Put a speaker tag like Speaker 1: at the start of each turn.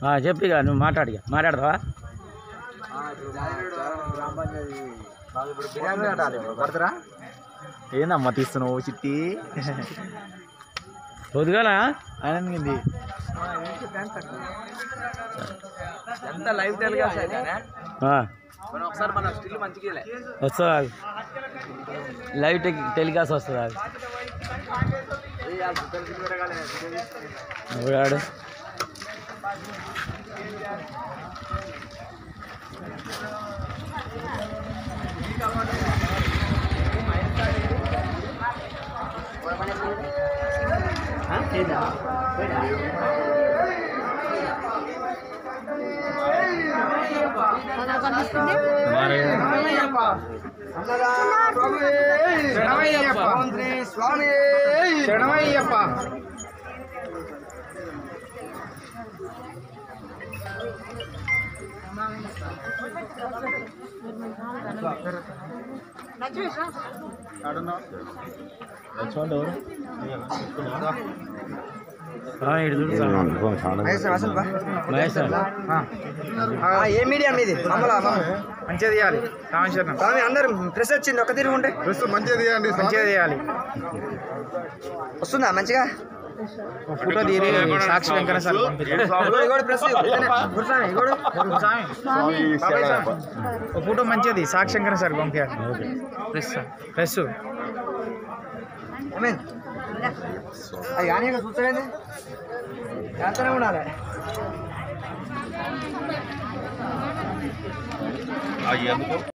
Speaker 1: ఆ, చెప్పు ఇక నువ్వు మాట్లాడు ఇక మాట్లాడతావా
Speaker 2: ఏందమ్మా తీస్తున్నావు చిట్టి
Speaker 1: పొద్దుగాల
Speaker 2: ఆనందింది
Speaker 3: ఎంత లైవ్ టెలికాస్ట్ అయితేనే
Speaker 1: ఆ,
Speaker 3: మనం ఒకసారి మన స్టిల్ మంచిగా
Speaker 1: వస్తుందా లైవ్ టెక్ టెలికాస్ట్ వస్తుందా ఎవడాడు
Speaker 3: స్వామి శరణమయ్యప్ప
Speaker 1: ఆ, ఇటు చూడు సార్. మహేష్ సార్.
Speaker 3: ఏ మీడియా మీది మమ్మల్ని
Speaker 2: మంచిగా తీయాలి రామేశ్వరం
Speaker 3: స్వామి అందరు ప్రెస్ వచ్చింది ఒక తిరిగి ఉంటే
Speaker 2: మంచిగా తీయండి మంచిగా తీయాలి
Speaker 3: వస్తుందా మంచిగా
Speaker 2: ఫోటో తీరి సాక్షి వెంకన్న సార్ పంపించండి.
Speaker 3: ఇగోడు ప్రెస్ గురుస్వామి ఇగోడు
Speaker 2: స్వామి బాబాయ్ సార్, ఒక ఫోటో మంచిది సాక్షి వెంకన్న సార్ పంపించాలి ప్రెస్ ప్రెస్
Speaker 3: ఆమేన్. అది కానీ ఇంకా చూస్తాడండి చేస్తూనే ఉండాలి